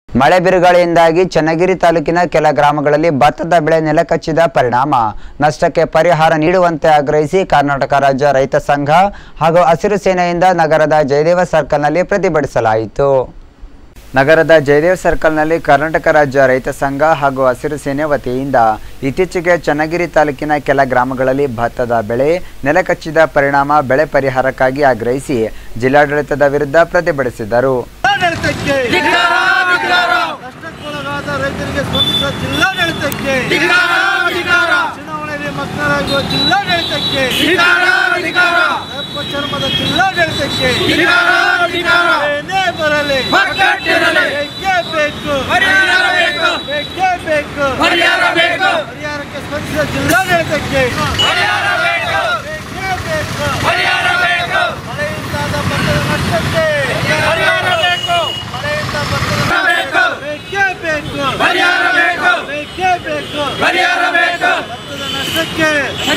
ಮಳೆ ಬಿರುಗಾಳಿಯಿಂದಾಗಿ ಚನ್ನಗಿರಿ ತಾಲೂಕಿನ ಕೆಲ ಗ್ರಾಮಗಳಲ್ಲಿ ಭತ್ತದ ಬೆಳೆ ನೆಲಕಚ್ಚಿದ ಪರಿಣಾಮ ನಷ್ಟಕ್ಕೆ ಪರಿಹಾರ ನೀಡುವಂತೆ ಆಗ್ರಹಿಸಿ ಕರ್ನಾಟಕ ರಾಜ್ಯ ರೈತ ಸಂಘ ಹಾಗೂ ಹಸಿರು ಸೇನೆಯಿಂದ ನಗರದ ಜಯದೇವ ಸರ್ಕಲ್ನಲ್ಲಿ ಪ್ರತಿಭಟಿಸಲಾಯಿತು ನಗರದ ಜಯದೇವ್ ಸರ್ಕಲ್ನಲ್ಲಿ ಕರ್ನಾಟಕ ರಾಜ್ಯ ರೈತ ಸಂಘ ಹಾಗೂ ಹಸಿರು ಸೇನೆ ವತಿಯಿಂದ ಇತ್ತೀಚೆಗೆ ಚನ್ನಗಿರಿ ತಾಲೂಕಿನ ಕೆಲ ಗ್ರಾಮಗಳಲ್ಲಿ ಭತ್ತದ ಬೆಳೆ ನೆಲಕಚ್ಚಿದ ಪರಿಣಾಮ ಬೆಳೆ ಪರಿಹಾರಕ್ಕಾಗಿ ಆಗ್ರಹಿಸಿ ಜಿಲ್ಲಾಡಳಿತದ ವಿರುದ್ಧ ಪ್ರತಿಭಟಿಸಿದರು ಜಿಲ್ಲಾಡಳಿತಕ್ಕೆ ನಷ್ಟಕ್ಕೊಳಗಾದ ರೈತರಿಗೆ ಸ್ಪಂದಿಸುವ ಜಿಲ್ಲಾಡಳಿತಕ್ಕೆ ಚುನಾವಣೆಯಲ್ಲಿ ಮತದಾರರಾಗುವ ಜಿಲ್ಲಾಡಳಿತಕ್ಕೆ ಕಪ್ಪು ಚರ್ಮದ ಜಿಲ್ಲಾಡಳಿತಕ್ಕೆ ಏನೇ ಬರಲಿ ಬೇಕೇ ಬೇಕು ಬೇಕೇ ಬೇಕು ಪರಿಹಾರಕ್ಕೆ ಸ್ಪಂದಿಸುವ ಜಿಲ್ಲಾಡಳಿತಕ್ಕೆ ಬೇಕೇ ಬೇಕು ಮಳೆಯಿಂದಾದ ಭತ್ತದ ನಷ್ಟಕ್ಕೆ ಮಳೆಯಿಂದ ಭತ್ತದ ಬೇಕೇ ಬೇಕು ಬೇಕೇ ಬೇಕು ಭತ್ತದ ನಷ್ಟಕ್ಕೆ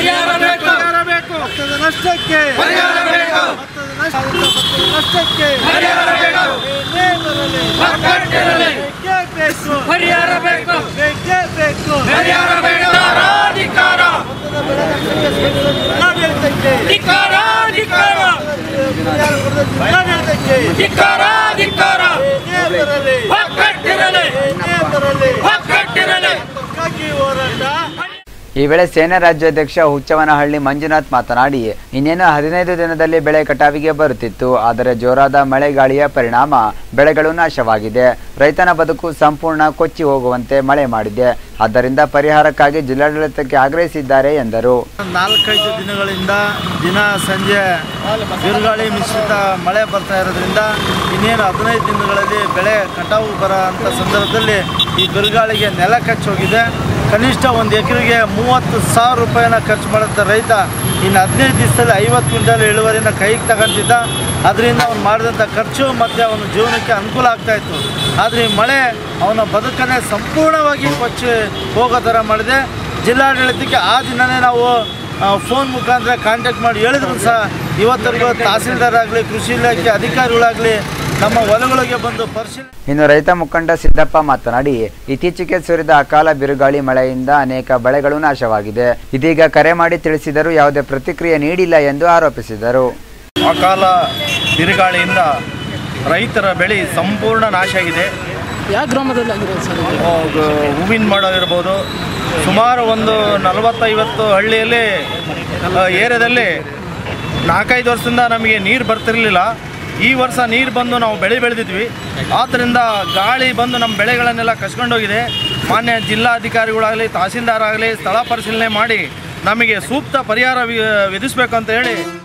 ಭತ್ತದ ನಷ್ಟಕ್ಕೆ ಭತ್ತದ ನಷ್ಟ ಭತ್ತದ ನಷ್ಟಕ್ಕೆ ಏನೇ ಬರಲಿ ಬೇಕೇ ಬೇಕು ಬೇಕೇ ಬೇಕು ಭತ್ತದ ಬೆಳೆ ನಷ್ಟಕ್ಕೆ ಜಿಲ್ಲಾಡಳಿತಕ್ಕೆ ಪರಿಹಾರ ಕೊಡದ ಜಿಲ್ಲಾಡಳಿತಕ್ಕೆ ಏನೇ ಬರಲಿ ಏನೇ ಬರಲಿ ಅದಕ್ಕಾಗಿ ಹೋರಾಟ ಈ ವೇಳೆ ಸೇನಾ ರಾಜ್ಯಾಧ್ಯಕ್ಷ ಹುಚ್ಚವನಹಳ್ಳಿ ಮಂಜುನಾಥ್ ಮಾತನಾಡಿ ಇನ್ನೇನು ಹದಿನೈದು ದಿನದಲ್ಲಿ ಬೆಳೆ ಕಟಾವಿಗೆ ಬರುತ್ತಿತ್ತು ಆದರೆ ಜೋರಾದ ಮಳೆ ಗಾಳಿಯ ಪರಿಣಾಮ ಬೆಳೆಗಳು ನಾಶವಾಗಿದೆ ರೈತನ ಬದುಕು ಸಂಪೂರ್ಣ ಕೊಚ್ಚಿ ಹೋಗುವಂತೆ ಮಳೆ ಮಾಡಿದೆ ಆದ್ದರಿಂದ ಪರಿಹಾರಕ್ಕಾಗಿ ಜಿಲ್ಲಾಡಳಿತಕ್ಕೆ ಆಗ್ರಹಿಸಿದ್ದಾರೆ ಎಂದರು ನಾಲ್ಕೈದು ದಿನಗಳಿಂದ ದಿನ ಸಂಜೆ ಬಿರುಗಾಳಿ ಮಿಶ್ರಿತ ಮಳೆ ಬರ್ತಾ ಇರೋದ್ರಿಂದ ಇನ್ನೇನು ಹದಿನೈದು ದಿನಗಳಲ್ಲಿ ಬೆಳೆ ಕಟಾವು ಬರೋ ಅಂಥ ಸಂದರ್ಭದಲ್ಲಿ ಈ ಬಿರುಗಾಳಿಗೆ ನೆಲ ಕಚ್ಚೋಗಿದೆ ಕನಿಷ್ಠ ಒಂದು ಎಕರೆಗೆ ಮೂವತ್ತು ಸಾವಿರ ರೂಪಾಯಿನ ಖರ್ಚು ಮಾಡಿದ ರೈತ ಇನ್ನು ಹದಿನೈದು ದಿವಸದಲ್ಲಿ ಐವತ್ತು ಕ್ವಿಂಟಲ್ ಇಳುವರಿನ ಕೈಗೆ ತಗೊಂತಿದ್ದ ಅದರಿಂದ ಅವನು ಮಾಡಿದಂಥ ಖರ್ಚು ಮತ್ತು ಅವನ ಜೀವನಕ್ಕೆ ಅನುಕೂಲ ಆಗ್ತಾ ಇತ್ತು ಆದರೆ ಈ ಮಳೆ ಅವನ ಬದುಕನ್ನೇ ಸಂಪೂರ್ಣವಾಗಿ ಕೊಚ್ಚಿ ಹೋಗೋ ಥರ ಮಾಡಿದೆ ಜಿಲ್ಲಾಡಳಿತಕ್ಕೆ ಆ ದಿನವೇ ನಾವು ಫೋನ್ ಮುಖಾಂತರ ಕಾಂಟ್ಯಾಕ್ಟ್ ಮಾಡಿ ಹೇಳಿದ್ರು ಸಹ ಇವತ್ತರೆಗೂ ತಹಸೀಲ್ದಾರ್ ಆಗಲಿ ಕೃಷಿ ಇಲಾಖೆ ಅಧಿಕಾರಿಗಳಾಗಲಿ ನಮ್ಮ ಹೊಲಗಳಿಗೆ ಬಂದು ಪರಿಶೀಲನೆ ಇನ್ನು ರೈತ ಮುಖಂಡ ಸಿದ್ದಪ್ಪ ಮಾತನಾಡಿ ಇತ್ತೀಚೆಗೆ ಸುರಿದ ಅಕಾಲ ಬಿರುಗಾಳಿ ಮಳೆಯಿಂದ ಅನೇಕ ಬೆಳೆಗಳು ನಾಶವಾಗಿದೆ ಇದೀಗ ಕರೆ ಮಾಡಿ ತಿಳಿಸಿದರೂ ಯಾವುದೇ ಪ್ರತಿಕ್ರಿಯೆ ನೀಡಿಲ್ಲ ಎಂದು ಆರೋಪಿಸಿದರು ಅಕಾಲ ಬಿರುಗಾಳಿಯಿಂದ ರೈತರ ಬೆಳೆ ಸಂಪೂರ್ಣ ನಾಶ ಆಗಿದೆ ಯಾವ ಗ್ರಾಮದಲ್ಲಿ ಆಗಿರೋದು ಸರ್ ಇದು? ಆ, ಗ- ಹೂವಿನ ಮಾಡೋದಿರ್ಬೋದು ಸುಮಾರು ಒಂದು ನಲವತ್ತೈವತ್ತು ಹಳ್ಳಿಯಲ್ಲಿ ಆ, ಏರಿಯಾದಲ್ಲಿ ನಾಲ್ಕೈದು ವರ್ಷದಿಂದ ನಮಗೆ ನೀರು ಬರ್ತಿರಲಿಲ್ಲ ಈ ವರ್ಷ ನೀರು ಬಂದು ನಾವು ಬೆಳೆ ಬೆಳೆದಿದ್ವಿ ಆದ್ದರಿಂದ ಗಾಳಿ ಬಂದು ನಮ್ಮ ಬೆಳೆಗಳನ್ನೆಲ್ಲ ಕಸ್ಕೊಂಡೋಗಿದೆ ಮಾನ್ಯ ಜಿಲ್ಲಾಧಿಕಾರಿಗಳಾಗಲಿ ತಹಸೀಲ್ದಾರ್ ಆಗಲಿ ಸ್ಥಳ ಪರಿಶೀಲನೆ ಮಾಡಿ ನಮಗೆ ಸೂಕ್ತ ಪರಿಹಾರ ವಿ- ವಿಧಿಸಬೇಕು ಅಂತ ಹೇಳಿ